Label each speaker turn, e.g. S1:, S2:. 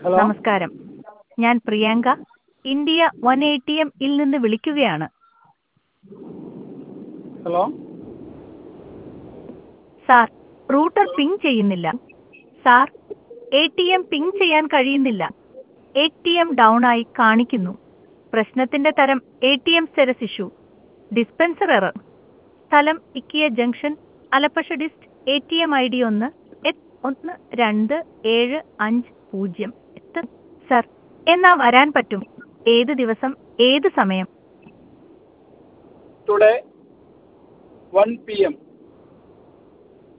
S1: hello
S2: നമസ്കാരം ഞാൻ Priyanka India one A T എമ്മിൽ നിന്ന് വിളിക്കുകയാണ്
S1: ഹലോ
S2: സാർ റൂട്ടർ പിങ് ചെയ്യുന്നില്ല sir A T M ping ചെയ്യാൻ കഴിയുന്നില്ല എ ടി എം ഡൗൺ ആയി കാണിക്കുന്നു പ്രശ്നത്തിന്റെ തരം A T M status issue dispenser error സ്ഥലം ഇക്കിയ ജംഗ്ഷൻ അലപ്പശ dist A T M I D ഒന്ന് എട്ട് ഒന്ന് രണ്ട് ഏഴ് അഞ്ച് പൂജ്യം എട്ട് സർ എന്നാ വരാൻ പറ്റും ഏത് ദിവസം ഏത് സമയം
S1: ടുഡേ വൺ പി എം